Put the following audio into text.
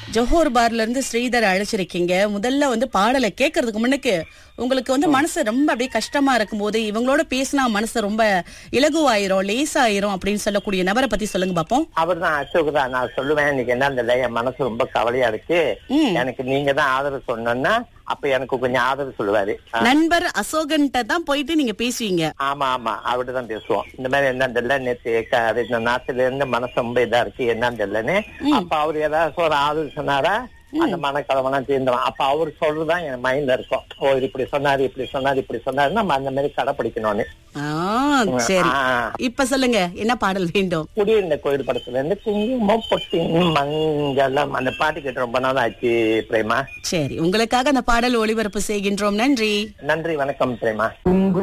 Johor பார்ல இருந்து ஸ்ரீதர் அழைச்சிருக்கீங்க முதல்ல வந்து பாடலை கேட்கறதுக்கு முன்னுக்கு உங்களுக்கு வந்து மனசு ரொம்ப அப்படியே கஷ்டமா இருக்கும்போது இவங்களோட பேசினா மனசு ரொம்ப இலகுவாயிரும் லேசாயிரும் அப்படின்னு சொல்லக்கூடிய நபரை பத்தி சொல்லுங்க பாப்போம் அவர் தான் அசோக் தான் நான் சொல்லுவேன் இன்னைக்கு என்ன தெரியல என் மனசு ரொம்ப கவலையா இருக்கு ம். எனக்கு நீங்க தான் ஆதரவு சொன்னோன்னா அப்ப எனக்கு கொஞ்சம் ஆதரவு சொல்லுவாரு ஆ, நண்பர் அசோகன்ட்ட தான் போயிட்டு நீங்க பேசுவீங்க ஆமா ஆமா அவர்கிட்ட தான் பேசுவோம் இந்த மாதிரி என்ன தெரியல நேத்து க- அது இந்த நாட்டுல இருந்து மனசு ரொம்ப இதா இருக்கு என்னன்னு தெரியலன்னு அப்ப அவர் ஏதாவது ஒரு ஆதரவு சொன்னாரா அந்த மனக்கலவெல்லாம் தீர்ந்துடும் அப்ப அவர் சொல்றதுதான் என் மைண்ட்ல இருக்கும் ஓ இது இப்படி சொன்னாரு இப்படி சொன்னாரு இப்படி சொன்னாரு நம்ம அந்த மாதிரி கடைப்பிடிக்கணும்னு ஆ, சரி ஆ. இப்ப சொல்லுங்க என்ன பாடல் வேண்டும் குடியிருந்த கோயில் படத்துல இருந்து குங்குமம் பொட்டின் மங்களம் அந்த பாட்டு கேட்டு ரொம்ப நாள் ஆச்சு பிரேமா சரி உங்களுக்காக அந்த பாடல் ஒளிபரப்பு செய்கின்றோம் நன்றி நன்றி வணக்கம் பிரேமா குங்கும